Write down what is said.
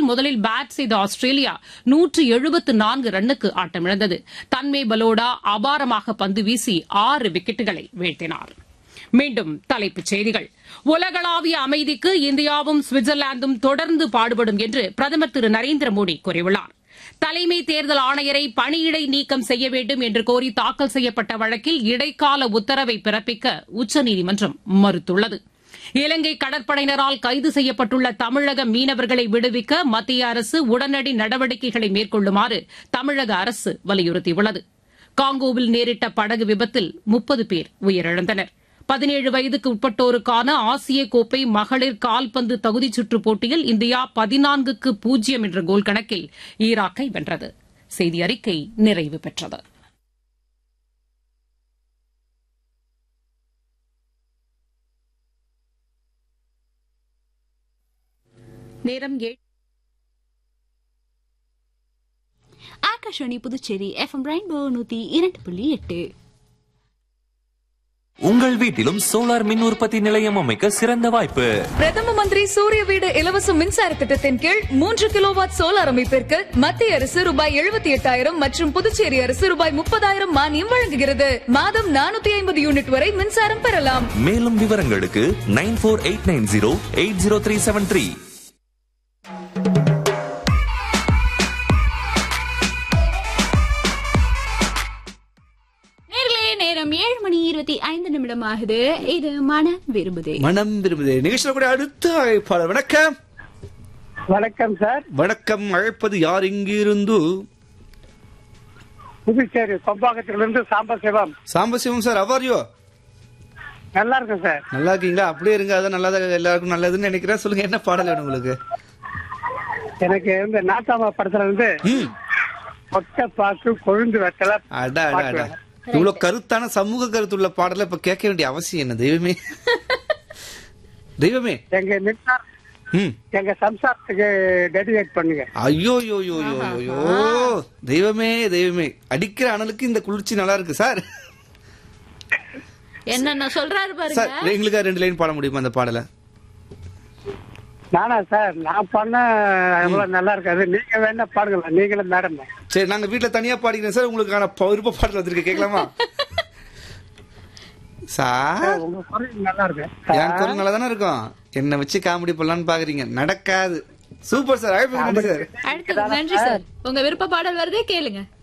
முதலில் பேட் செய்த ஆஸ்திரேலியா நூற்று எழுபத்து நான்கு ரன்னுக்கு ஆட்டமிழந்தது தன்மே பலோடா அபாரமாக பந்து வீசி ஆறு விக்கெட்டுகளை வீழ்த்தினார் மீண்டும் தலைப்புச் செய்திகள் உலகளாவிய அமைதிக்கு இந்தியாவும் சுவிட்சர்லாந்தும் தொடர்ந்து பாடுபடும் என்று பிரதமர் திரு நரேந்திர மோடி கூறியுள்ளார் தலைமை தேர்தல் ஆணையரை பணியிடை நீக்கம் செய்ய வேண்டும் என்று கோரி தாக்கல் செய்யப்பட்ட வழக்கில் இடைக்கால உத்தரவை பிறப்பிக்க உச்சநீதிமன்றம் மறுத்துள்ளது இலங்கை கடற்படையினரால் கைது செய்யப்பட்டுள்ள தமிழக மீனவர்களை விடுவிக்க மத்திய அரசு உடனடி நடவடிக்கைகளை மேற்கொள்ளுமாறு தமிழக அரசு வலியுறுத்தியுள்ளது காங்கோவில் நேரிட்ட படகு விபத்தில் முப்பது பேர் உயிரிழந்தனர் பதினேழு வயதுக்கு உட்பட்டோருக்கான ஆசிய கோப்பை மகளிர் கால்பந்து தகுதிச் சுற்றுப் போட்டியில் இந்தியா பதினான்குக்கு பூஜ்ஜியம் என்ற கோல் கணக்கில் ஈராக்கை வென்றது செய்தி அறிக்கை நிறைவு பெற்றது நேரம் ஏழு ஆகாஷவாணி புதுச்சேரி எஃப்எம் ரெயின்போ நூத்தி இரண்டு புள்ளி எட்டு உங்கள் வீட்டிலும் சோலார் மின் உற்பத்தி நிலையம் அமைக்க சிறந்த வாய்ப்பு பிரதம மந்திரி சூரிய வீடு இலவச மின்சார திட்டத்தின் கீழ் மூன்று கிலோவாட் சோலார் அமைப்பிற்கு மத்திய அரசு ரூபாய் எழுபத்தி எட்டாயிரம் மற்றும் புதுச்சேரி அரசு ரூபாய் முப்பதாயிரம் மானியம் வழங்குகிறது மாதம் நானூத்தி ஐம்பது யூனிட் வரை மின்சாரம் பெறலாம் மேலும் விவரங்களுக்கு nine four eight nine zero eight zero three seven three நேர்களே நேரம் ஏழு மணி இருபத்தி ஐந்து நிமிடம் ஆகுது இது மனம் விரும்புதே மனம் விரும்புது நிகழ்ச்சியில் கூட அடுத்த அழைப்பாளர் வணக்கம் வணக்கம் சார் வணக்கம் அழைப்பது யார் இங்கிருந்து புதுச்சேரி கொம்பாக்கத்திலிருந்து சாம்பசிவம் சாம்பசிவம் சார் அவாரியோ நல்லா இருக்கும் சார் நல்லா இருக்கீங்களா அப்படியே இருங்க அதான் நல்லா எல்லாருக்கும் நல்லதுன்னு நினைக்கிறேன் சொல்லுங்க என்ன பாடல் வேணும் உங்களுக்கு எனக்கு இந்த நாட்டாம படத்துல இருந்து ம் ஒட்ட பாக்கு கொழுந்து வெத்தல அடா அடா அடா இவ்வளவு கருத்தான சமூக கருத்துள்ள பாடலை இப்ப கேட்க வேண்டிய அவசியம் என்ன தெய்வமே தெய்வமே எங்க மின்சார ம் எங்க சம்சாரத்துக்கு டெடிகேட் பண்ணுங்க ஐயோ யோ யோ யோ யோ தெய்வமே தெய்வமே அடிக்கிற அனலுக்கு இந்த குளிர்ச்சி நல்லா இருக்கு சார் என்னென்ன சொல்றாரு பாருங்க சார் எங்களுக்கா ரெண்டு லைன் பாட முடியுமா அந்த பாடலை நானா சார் நான் பண்ண எவ்வளவு நல்லா இருக்காது நீங்க வேணா பாடுங்களா நீங்களும் மேடம் சரி நாங்க வீட்ல தனியா பாடிக்கிறேன் சார் உங்களுக்கான ப- விருப்ப பாடல் வந்திருக்கு கேட்கலாமா சார் உங்க குரல் நல்லா இருக்கு என் குரல் நல்லா தானே இருக்கும் என்ன வச்சு காமெடி பண்ணலாம்னு பாக்குறீங்க நடக்காது சூப்பர் சார் அழைப்பு நன்றி சார் அடுத்து நன்றி சார் உங்க விருப்ப பாடல் வருதே கேளுங்க